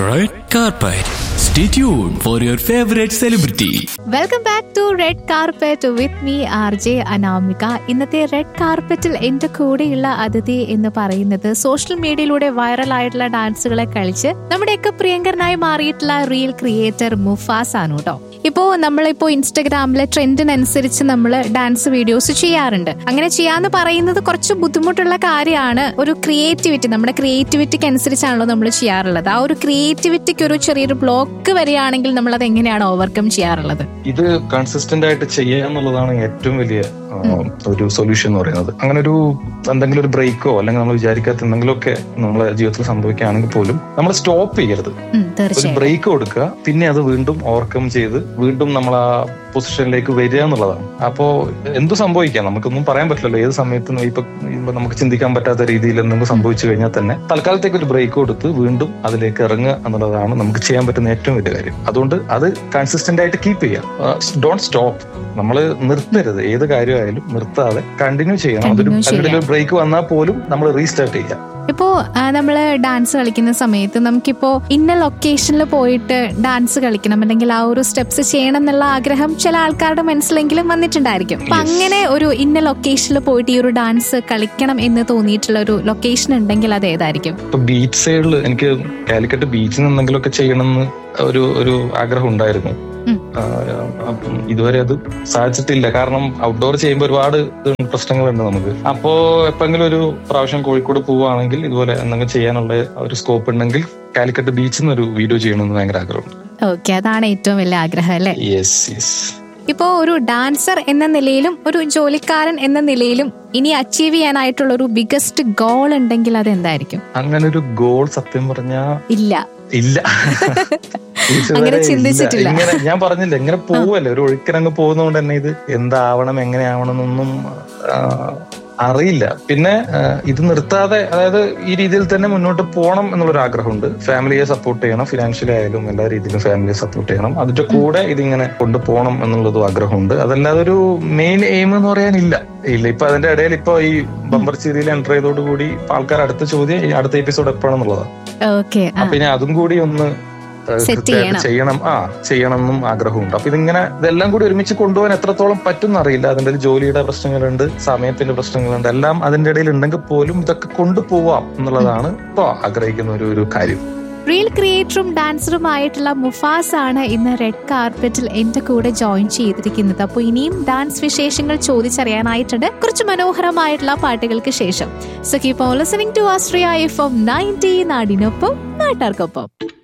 Red carpet. Stay tuned for your favorite celebrity. Welcome back to red carpet with me R J Anamika ഇന്നത്തെ red കാർപ്പറ്റിൽ എന്റെ കൂടെയുള്ള അതിഥി എന്ന് പറയുന്നത് സോഷ്യൽ മീഡിയയിലൂടെ വൈറലായിട്ടുള്ള ഡാൻസുകളെ കളിച്ച് നമ്മുടെയൊക്കെ പ്രിയങ്കരനായി മാറിയിട്ടുള്ള റിയൽ ക്രിയേറ്റർ മുഫാസ് ആണ് കേട്ടോ ഇപ്പോ നമ്മളിപ്പോ ഇൻസ്റ്റഗ്രാമിലെ ട്രെൻഡിനനുസരിച്ച് നമ്മൾ ഡാൻസ് വീഡിയോസ് ചെയ്യാറുണ്ട് അങ്ങനെ ചെയ്യാന്ന് പറയുന്നത് കുറച്ച് ബുദ്ധിമുട്ടുള്ള കാര്യമാണ് ഒരു ക്രിയേറ്റിവിറ്റി നമ്മുടെ ക്രിയേറ്റിവിറ്റിക്ക് അനുസരിച്ചാണല്ലോ നമ്മൾ ചെയ്യാറുള്ളത് ആ ഒരു ക്രിയേറ്റിവിറ്റിക്ക് ഒരു ചെറിയൊരു ബ്ലോക്ക് വരികയാണെങ്കിൽ നമ്മൾ അത് എങ്ങനെയാണ് ഓവർകം ചെയ്യാറുള്ളത് ഇത് കൺസിസ്റ്റന്റ് ആയിട്ട് ചെയ്യുക എന്നുള്ളതാണ് ഏറ്റവും വലിയ ആ, ഒരു സൊല്യൂഷൻ എന്ന് പറയുന്നത് അങ്ങനെ ഒരു എന്തെങ്കിലും ഒരു ബ്രേക്കോ അല്ലെങ്കിൽ നമ്മൾ വിചാരിക്കാത്ത എന്തെങ്കിലുമൊക്കെ നമ്മളെ ജീവിതത്തിൽ സംഭവിക്കുകയാണെങ്കിൽ പോലും നമ്മൾ സ്റ്റോപ്പ് ചെയ്യരുത് ഉം, ഒരു തീർച്ചയായും ബ്രേക്ക് കൊടുക്കുക പിന്നെ അത് വീണ്ടും ഓവർകം ചെയ്ത് വീണ്ടും നമ്മൾ ആ പൊസിഷനിലേക്ക് വരിക എന്നുള്ളതാണ് അപ്പോ എന്തു സംഭവിക്കാം നമുക്കൊന്നും പറയാൻ പറ്റില്ലല്ലോ ഏത് സമയത്തും ഇപ്പൊ ഇപ്പൊ നമുക്ക് ചിന്തിക്കാൻ പറ്റാത്ത രീതിയിൽ എന്തെങ്കിലും സംഭവിച്ചു കഴിഞ്ഞാൽ തന്നെ തൽക്കാലത്തേക്ക് ഒരു ബ്രേക്ക് കൊടുത്ത് വീണ്ടും അതിലേക്ക് ഇറങ്ങുക എന്നുള്ളതാണ് നമുക്ക് ചെയ്യാൻ പറ്റുന്ന ഏറ്റവും വലിയ കാര്യം അതുകൊണ്ട് അത് കൺസിസ്റ്റന്റ് ആയിട്ട് കീപ്പ് ചെയ്യുക ഡോണ്ട് സ്റ്റോപ്പ് നമ്മൾ നിർത്തരുത് ഏത് കാര്യമായാലും നിർത്താതെ കണ്ടിന്യൂ ചെയ്യണം അതൊരു Continue ചെയ്യാം. അതിന്റെ ഒരു ബ്രേക്ക് വന്നാൽ പോലും നമ്മൾ റീസ്റ്റാർട്ട് ചെയ്യുക ഇപ്പോ ആ, നമ്മള് ഡാൻസ് കളിക്കുന്ന സമയത്ത് നമുക്കിപ്പോ ഇന്ന ലൊക്കേഷനിൽ പോയിട്ട് ഡാൻസ് കളിക്കണം അല്ലെങ്കിൽ ആ ഒരു സ്റ്റെപ്സ് ചെയ്യണം എന്നുള്ള ആഗ്രഹം ചില ആൾക്കാരുടെ മനസ്സിലെങ്കിലും വന്നിട്ടുണ്ടായിരിക്കും അപ്പൊ Yes. അങ്ങനെ ഒരു ഇന്ന ലൊക്കേഷനിൽ പോയിട്ട് ഈ ഒരു ഡാൻസ് കളിക്കണം എന്ന് തോന്നിയിട്ടുള്ള ഒരു ലൊക്കേഷൻ ഉണ്ടെങ്കിൽ അത് ഏതായിരിക്കും ഇപ്പൊ ബീച്ച് സൈഡിൽ എനിക്ക് കാലിക്കറ്റ് ബീച്ചിൽ നിന്ന് എന്തെങ്കിലുമൊക്കെ ചെയ്യണമെന്ന് ഒരു ഒരു ആഗ്രഹം ഉണ്ടായിരുന്നു ഉം. ആ, അപ്പം ഇതുവരെ അത് സാധിച്ചിട്ടില്ല കാരണം ഔട്ട്ഡോർ ചെയ്യുമ്പോൾ ഒരുപാട് ഇത് പ്രശ്നങ്ങളുണ്ട് നമുക്ക് അപ്പോ എപ്പെങ്കിലും ഒരു പ്രാവശ്യം കോഴിക്കോട് പോവുകയാണെങ്കിൽ ഇതുപോലെ എന്തെങ്കിലും ചെയ്യാനുള്ള ഒരു സ്കോപ്പ് ഉണ്ടെങ്കിൽ കാലിക്കറ്റ് ബീച്ചിൽ നിന്ന് ഒരു വീഡിയോ ചെയ്യണമെന്ന് ഭയങ്കര ആഗ്രഹമുണ്ട് ഓക്കെ അതാണ് ഏറ്റവും വലിയ ആഗ്രഹം അല്ലെ യെസ് യെസ് ഇപ്പോ ഒരു ഡാൻസർ എന്ന നിലയിലും ഒരു ജോലിക്കാരൻ എന്ന നിലയിലും ഇനി അച്ചീവ് ചെയ്യാനായിട്ടുള്ള ഒരു ബിഗസ്റ്റ് ഗോൾ ഉണ്ടെങ്കിൽ അത് എന്തായിരിക്കും അങ്ങനെ ഒരു ഗോൾ സത്യം പറഞ്ഞാ ഇല്ല ഇല്ല അങ്ങനെ ഇതുവരെ ചിന്തിച്ചിട്ടില്ല. ഇല്ല. ഇങ്ങനെ ഞാൻ പറഞ്ഞില്ല ഇങ്ങനെ പോവല്ലേ ഒരു ഒഴുക്കിനങ്ങ് പോകുന്നതുകൊണ്ട് തന്നെ ഇത് എന്താവണം എങ്ങനെയാവണം എന്നൊന്നും ആ, അറിയില്ല പിന്നെ ആ, ഇത് നിർത്താതെ അതായത് ഈ രീതിയിൽ തന്നെ മുന്നോട്ട് പോകണം എന്നുള്ളൊരു ആഗ്രഹമുണ്ട് ഫാമിലിയെ സപ്പോർട്ട് ചെയ്യണം ഫിനാൻഷ്യലി ആയാലും എല്ലാ രീതിയിലും ഫാമിലിയെ സപ്പോർട്ട് ചെയ്യണം അതിന്റെ കൂടെ ഇതിങ്ങനെ കൊണ്ടുപോകണം എന്നുള്ളതും ആഗ്രഹമുണ്ട് അതല്ലാതെ ഒരു മെയിൻ എയിം എന്ന് പറയാനില്ല ഇല്ല ഇപ്പൊ അതിന്റെ ഇടയിൽ ഇപ്പൊ ഈ ബമ്പർ സീരിയൽ എൻ്റർ ചെയ്തോടുകൂടി ആൾക്കാർ അടുത്ത ചോദ്യം ഈ അടുത്ത എപ്പിസോഡ് എപ്പോഴാണെന്നുള്ളതാണ് ഓക്കെ അപ്പൊ ഇനി അതും കൂടി ഒന്ന് ഏഹ്, Set കൃത്യമായിട്ട് ചെയ്യണം. ചെയ്യണം ആ ചെയ്യണം എന്നും ആഗ്രഹമുണ്ട് അപ്പൊ ഇതിങ്ങനെ ഇതെല്ലാം കൂടി ഒരുമിച്ച് കൊണ്ടുപോകാൻ എത്രത്തോളം പറ്റും അറിയില്ല അതിന്റെ ഒരു ജോലിയുടെ പ്രശ്നങ്ങളുണ്ട് സമയത്തിന്റെ പ്രശ്നങ്ങളുണ്ട് എല്ലാം അതിന്റെ ഇടയിൽ ഉണ്ടെങ്കിൽ പോലും ഇതൊക്കെ കൊണ്ടുപോവാം എന്നുള്ളതാണ് ഇപ്പൊ ആഗ്രഹിക്കുന്ന ഒരു ഒരു കാര്യം റിയൽ ക്രിയേറ്ററും ഡാൻസറുമായിട്ടുള്ള മുഫാസ് ആണ് ഇന്ന് റെഡ് കാർപ്പറ്റിൽ എന്റെ കൂടെ ജോയിൻ ചെയ്തിരിക്കുന്നത് അപ്പോൾ ഇനിയും ഡാൻസ് വിശേഷങ്ങൾ ചോദിച്ചറിയാനായിട്ടുണ്ട് കുറച്ച് മനോഹരമായിട്ടുള്ള പാട്ടുകൾക്ക് ശേഷം so keep on listening to Astria F M ninety നാടിനൊപ്പം നാട്ടാർക്കൊപ്പം